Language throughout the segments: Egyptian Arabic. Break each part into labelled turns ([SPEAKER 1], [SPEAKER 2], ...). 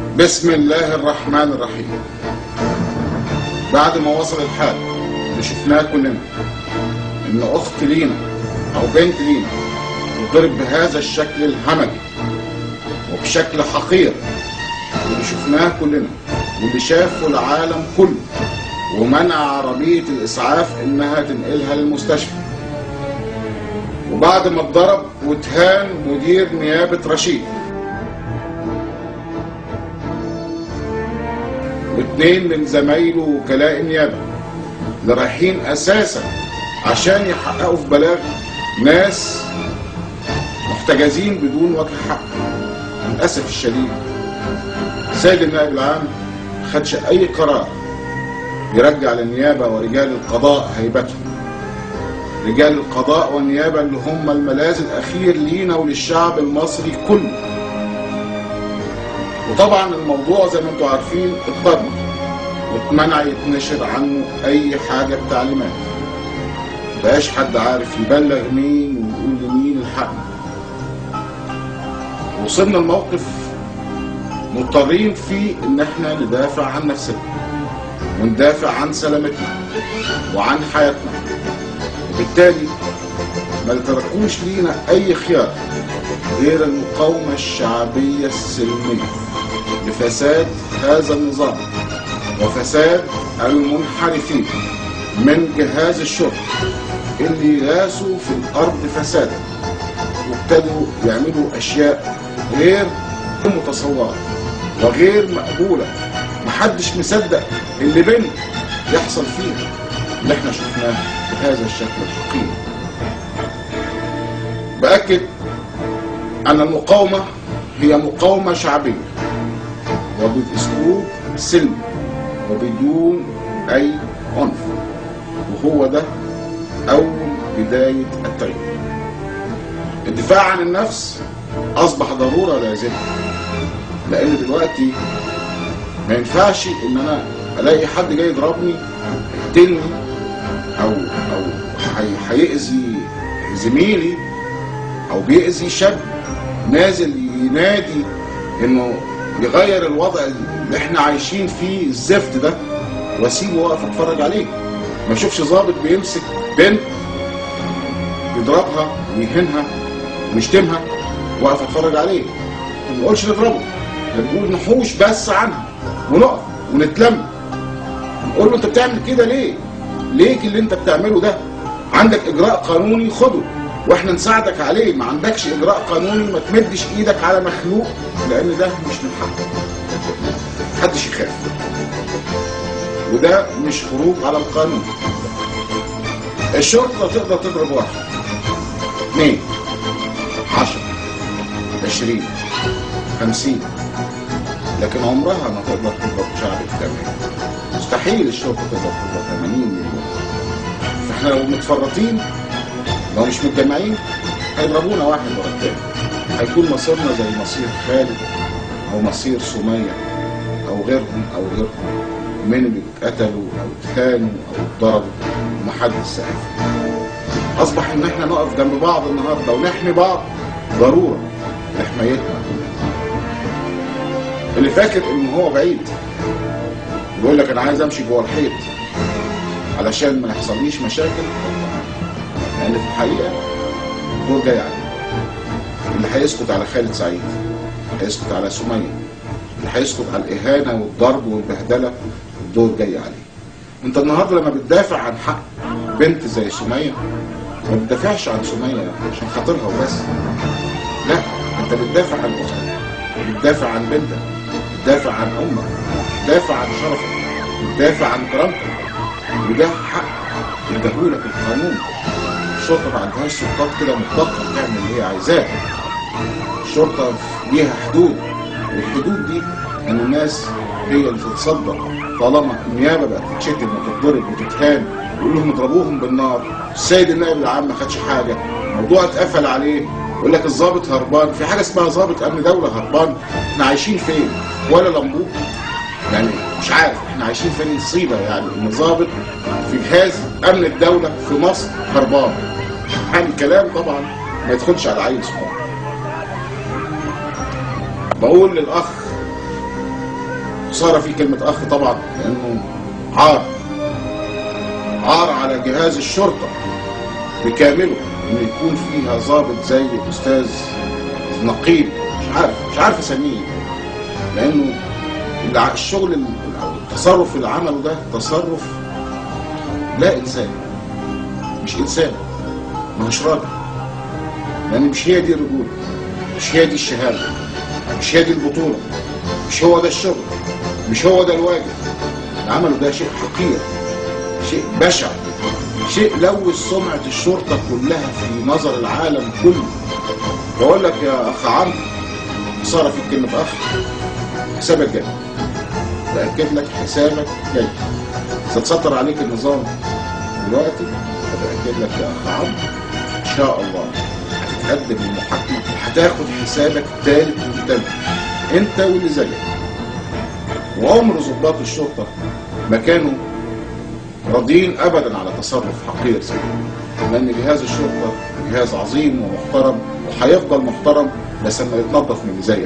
[SPEAKER 1] بسم الله الرحمن الرحيم بعد ما وصل الحال اللي شفناه كلنا ان اخت لينا او بنت لينا تضرب بهذا الشكل الهمجي وبشكل حقير واللي شفناه كلنا واللي شافه العالم كله ومنع عربية الإسعاف إنها تنقلها للمستشفى وبعد ما اتضرب واتهان مدير نيابة رشيد واثنين من زمايله وكلاء النيابة اللي رايحين أساسا عشان يحققوا في بلاغ ناس محتجزين بدون وجه حق للأسف الشديد سيد النائب العام خدش أي قرار يرجع للنيابة ورجال القضاء هيبتهم رجال القضاء والنيابة اللي هم الملاذ الأخير لينا وللشعب المصري كله وطبعا الموضوع زي ما انتم عارفين اتضرب واتمنع يتنشر عنه أي حاجة بتعليمات مبقاش حد عارف يبلغ مين ويقول لمين الحق وصلنا الموقف مضطرين فيه ان احنا ندافع عن نفسنا وندافع عن سلامتنا وعن حياتنا وبالتالي ما تركوش لينا اي خيار غير المقاومة الشعبية السلمية لفساد هذا النظام وفساد المنحرفين من جهاز الشرطة اللي غاسوا في الارض فسادا وابتدوا يعملوا اشياء غير متصورة وغير مقبولة محدش مصدق اللي بنت يحصل فيها اللي احنا شفناه بهذا الشكل الحقيقي بأكد أن المقاومة هي مقاومة شعبية وبأسلوب سلمي وبدون أي عنف وهو ده أول بداية التغيير الدفاع عن النفس أصبح ضرورة لازمة لأن دلوقتي ما ينفعش إن أنا ألاقي حد جاي يضربني يقتلني أو أو هي- هيأذي زميلي أو بيأذي شاب نازل ينادي إنه يغير الوضع اللي إحنا عايشين فيه الزفت ده وأسيبه واقف أتفرج عليه ما أشوفش ظابط بيمسك بنت يضربها ويهينها ويشتمها واقف اتفرج عليه ما نقولش نضربه نقول نحوش بس عنها ونقف ونتلم نقول له انت بتعمل كده ليه؟ ليك اللي انت بتعمله ده عندك اجراء قانوني خده واحنا نساعدك عليه ما عندكش اجراء قانوني ما تمدش ايدك على مخلوق لان ده مش من حقك محدش يخاف وده مش خروج على القانون الشرطه تقدر تضرب واحد اثنين عشرة عشرين خمسين لكن عمرها ما تقدر تضرب شعب كامل مستحيل الشرطة تقدر تضرب 80 مليون فاحنا لو متفرطين لو مش متجمعين هيضربونا واحد ورا التاني هيكون مصيرنا زي مصير خالد او مصير سمية او غيرهم او غيرهم من اللي اتقتلوا او اتهانوا او اتضربوا ومحدش سقف اصبح ان احنا نقف جنب بعض النهارده ونحمي بعض ضروره لحمايتنا اللي فاكر ان هو بعيد يقول لك انا عايز امشي جوه الحيط علشان ما يحصليش مشاكل لان في الحقيقه الدور جاي عليه اللي هيسكت على خالد سعيد هيسكت على سميه اللي هيسكت على الاهانه والضرب والبهدله الدور جاي عليه انت النهارده لما بتدافع عن حق بنت زي سميه ما بتدافعش عن سميه عشان خاطرها وبس لا انت بتدافع عن اختك بتدافع عن بنتك بتدافع عن امك بتدافع عن شرفك بتدافع عن كرامتك وده حق اداهولك القانون الشرطه ما عندهاش سلطات كده مطلقه تعمل اللي هي عايزاه الشرطه ليها حدود والحدود دي ان الناس هي اللي تتصدى طالما النيابه بقت تتشتم وتتضرب وتتهان ويقول لهم اضربوهم بالنار السيد النائب العام ما خدش حاجه الموضوع اتقفل عليه يقول لك الضابط هربان في حاجه اسمها ضابط امن دوله هربان احنا عايشين فين ولا لمبوك يعني مش عارف احنا عايشين فين مصيبه يعني ان ضابط في جهاز امن الدوله في مصر هربان يعني كلام طبعا ما يدخلش على عيل صغير بقول للاخ خساره في كلمه اخ طبعا لانه عار عار على جهاز الشرطه بكامله انه يكون فيها ضابط زي الاستاذ نقيب مش عارف مش عارف اسميه إيه. لانه الع- الشغل ال- أو التصرف اللي عمله ده تصرف لا انسان مش انسان مش راجل لان مش هي دي الرجوله مش هي دي الشهاده مش هي دي البطوله مش هو ده الشغل مش هو ده الواجب اللي عمله ده شيء حقير شيء بشع شيء لوث سمعة الشرطة كلها في نظر العالم كله بقول لك يا أخ عمرو صار في كلمة أخ حسابك جاي بأكد لك حسابك جاي ستسطر عليك النظام دلوقتي بأكد لك يا أخ عمرو إن شاء الله هتتقدم للمحاكمة هتاخد حسابك تالت وتالت أنت واللي زيك وعمر ضباط الشرطة ما كانوا راضيين ابدا على تصرف حقير زي ده. لان جهاز الشرطه جهاز عظيم ومحترم وهيفضل محترم بس لما يتنظف من اللي زيك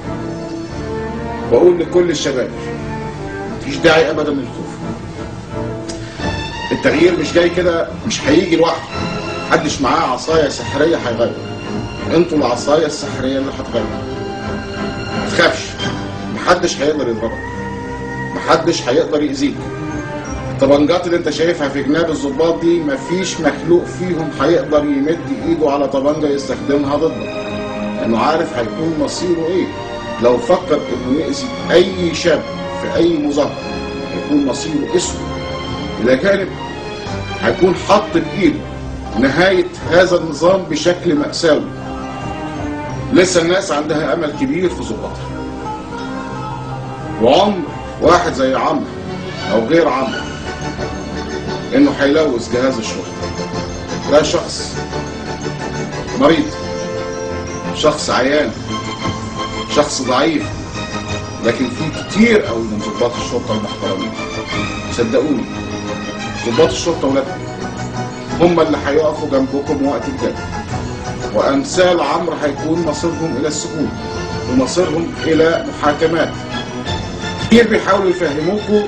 [SPEAKER 1] بقول لكل الشباب مفيش داعي ابدا للخوف التغيير مش جاي كده مش هيجي لوحده محدش معاه عصايه سحريه هيغير انتوا العصايه السحريه اللي هتغير ما تخافش محدش هيقدر يضربك محدش هيقدر يأذيك الطبنجات اللي انت شايفها في جناب الضباط دي مفيش مخلوق فيهم هيقدر يمد ايده على طبنجة يستخدمها ضدك لانه عارف هيكون مصيره ايه لو فكر انه يأذي اي شاب في اي مظاهرة هيكون مصيره اسود الى جانب هيكون حط بايده نهاية هذا النظام بشكل مأساوي لسه الناس عندها امل كبير في ضباطها وعمر واحد زي عمرو او غير عمرو انه هيلوث جهاز الشرطه ده شخص مريض شخص عيان شخص ضعيف لكن في كتير قوي من ضباط الشرطه المحترمين صدقوني ضباط الشرطه ولادكم هم اللي هيقفوا جنبكم وقت الجد وامثال عمرو هيكون مصيرهم الى السجون ومصيرهم الى محاكمات كتير بيحاولوا يفهموكوا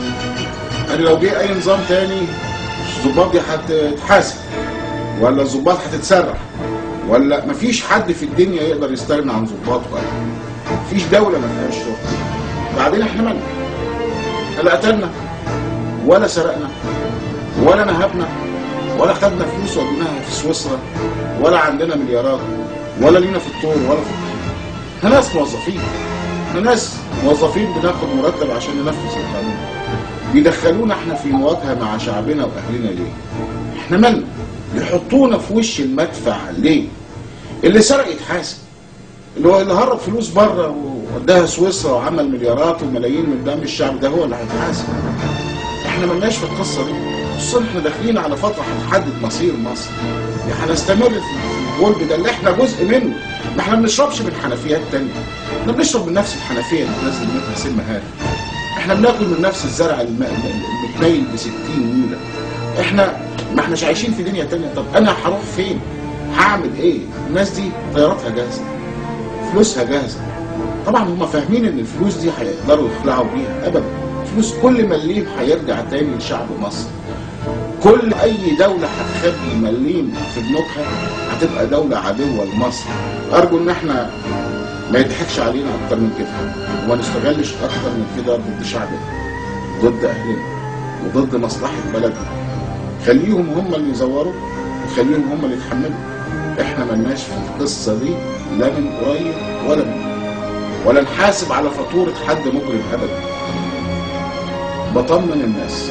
[SPEAKER 1] ان لو جه اي نظام تاني الظباط دي هتتحاسب ولا الظباط هتتسرح ولا مفيش حد في الدنيا يقدر يستغنى عن ظباطه ابدا مفيش دوله ما فيهاش شرطه بعدين احنا مالنا لا قتلنا ولا سرقنا ولا نهبنا ولا خدنا فلوس وديناها في سويسرا ولا عندنا مليارات ولا لينا في الطور ولا في احنا ناس موظفين احنا ناس موظفين بناخد مرتب عشان ننفذ القانون بيدخلونا احنا في مواجهه مع شعبنا واهلنا ليه؟ احنا مالنا؟ يحطونا في وش المدفع ليه؟ اللي سرق يتحاسب اللي هو اللي هرب فلوس بره ووداها سويسرا وعمل مليارات وملايين من دم الشعب ده هو اللي هيتحاسب احنا ملناش في القصه دي خصوصا احنا داخلين على فتره هتحدد مصير مصر يعني هنستمر في الغلب ده اللي احنا جزء منه ما احنا ما بنشربش من حنفيات تانية احنا بنشرب من نفس الحنفيه اللي بتنزل منها سم هاري احنا بناكل من نفس الزرع الم- المتنيل ب 60 نيله احنا ما احناش عايشين في دنيا تانية طب انا هروح فين هعمل ايه الناس دي طياراتها جاهزه فلوسها جاهزه طبعا هم فاهمين ان الفلوس دي هيقدروا يخلعوا بيها ابدا فلوس كل مليم هيرجع تاني لشعب مصر كل اي دولة هتخبي مليم في بنوكها هتبقى دولة عدوة لمصر ارجو ان احنا ما يضحكش علينا اكتر من كده وما نستغلش اكتر من كده ضد شعبنا ضد اهلنا وضد مصلحة بلدنا خليهم هم اللي يزوروا وخليهم هم اللي يتحملوا احنا ملناش في القصة دي لا من قريب ولا من ولا نحاسب على فاتورة حد مجرم ابدا بطمن الناس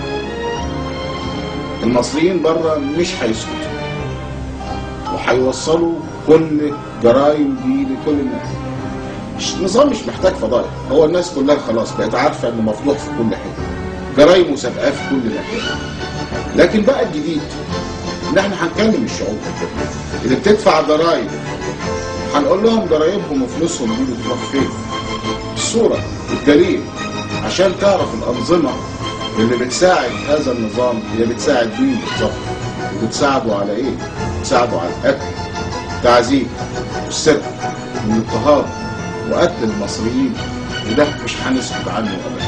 [SPEAKER 1] المصريين بره مش هيسكتوا وهيوصلوا كل الجرايم دي لكل الناس مش النظام مش محتاج فضايح هو الناس كلها خلاص بقت عارفه انه مفضوح في كل حته جرايم وسابقات في كل ناحيه لكن بقى الجديد ان احنا هنكلم الشعوب اللي بتدفع ضرائب هنقول لهم ضرايبهم وفلوسهم دي بتروح فين الصوره الدليل عشان تعرف الانظمه اللي بتساعد هذا النظام هي بتساعد مين بالظبط وبتساعده على ايه بتساعده على القتل التعذيب والسرقه والاضطهاد وقتل المصريين وده مش هنسكت عنه ابدا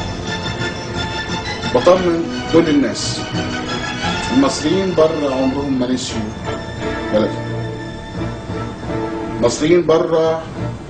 [SPEAKER 1] بطمن كل الناس المصريين بره عمرهم ما نسيوا بلدهم المصريين بره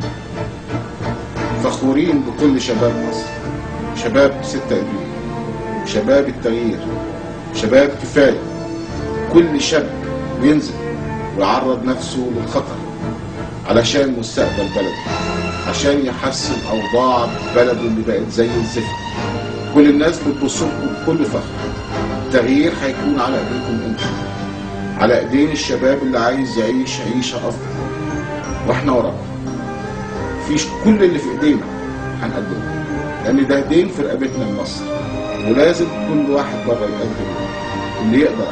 [SPEAKER 1] فخورين بكل شباب مصر شباب 6 ابريل شباب التغيير شباب كفايه كل شاب بينزل ويعرض نفسه للخطر علشان مستقبل بلده عشان يحسن اوضاع بلده اللي بقت زي الزفت كل الناس بتبص لكم بكل فخر التغيير هيكون على ايديكم انتم على ايدين الشباب اللي عايز يعيش عيشه افضل واحنا وراكم فيش كل اللي في ايدينا هنقدمه لان ده دين في رقبتنا لمصر ولازم كل واحد بره يقدم اللي يقدر